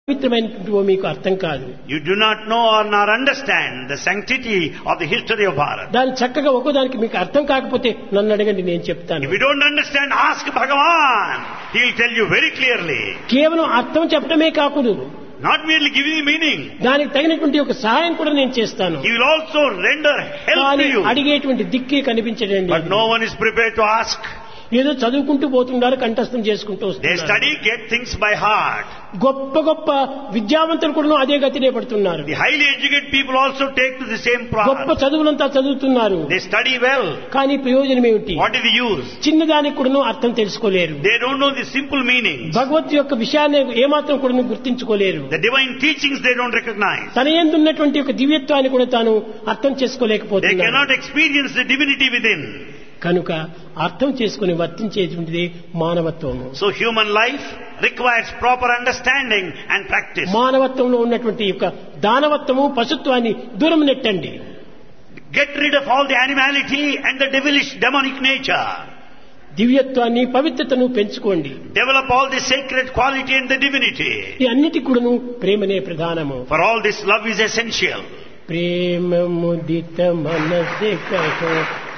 పవిత్రమైనటువంటి మీకు అర్థం కాదు You do not know or not understand the sanctity of the history of Bharat. దాని చక్కగా ఒక్కోదానికి మీకు అర్థం కాకపోతే నన్ను అడగండి నేను చెప్తాను If you don't understand, ask Bhagavan. He'll tell you very clearly. కేవలం అర్థం చెప్పడమే కాకూడదు Not merely giving you meaning. దానికి తగినటువంటి ఒక సహాయం కూడా నేను చేస్తాను He will also render help కానీ to you. అడిగేటువంటి దిక్కే కనిపించడండి But no one is prepared to ask. ఏదో చదువుకుంటూ పోతున్నారు కంఠస్థం చేసుకుంటూ They వస్తున్నారు study, get things by heart. గొప్ప గొప్ప విద్యావంతులు కూడా అదే గతినే పడుతున్నారు The highly educated people also take to the same గొప్ప path. చదువులంతా చదువుతున్నారు They study well. కానీ ప్రయోజనం ఏమిటి What is the use? చిన్నదానికి కూడా అర్థం తెలుసుకోలేరు They don't know the simple meanings. భగవత్ యొక్క విషయాన్ని ఏమాత్రం కూడా గుర్తించుకోలేరు The divine teachings they don't recognize. తన ఎందున్నటువంటి ఒక దివ్యత్వాన్ని కూడా తాను అర్థం They చేసుకోలేకపోతున్నారు cannot experience the divinity within. కనుక అర్థం చేసుకుని వర్తించేటువంటిది మానవత్వము So human life requires proper understanding and practice. మానవత్వంలో ఉన్నటువంటి యొక్క దానవత్వము పశుత్వాన్ని దూరం నెట్టండి Get rid of all the animality and the devilish demonic nature. దివ్యత్వాన్ని పవిత్రతను పెంచుకోండి Develop all the sacred quality and the divinity. ఈ అన్నిటి కూడాను ప్రేమనే ప్రధానము For all this love is essential. ప్రేమ ముదిత మనసే కహో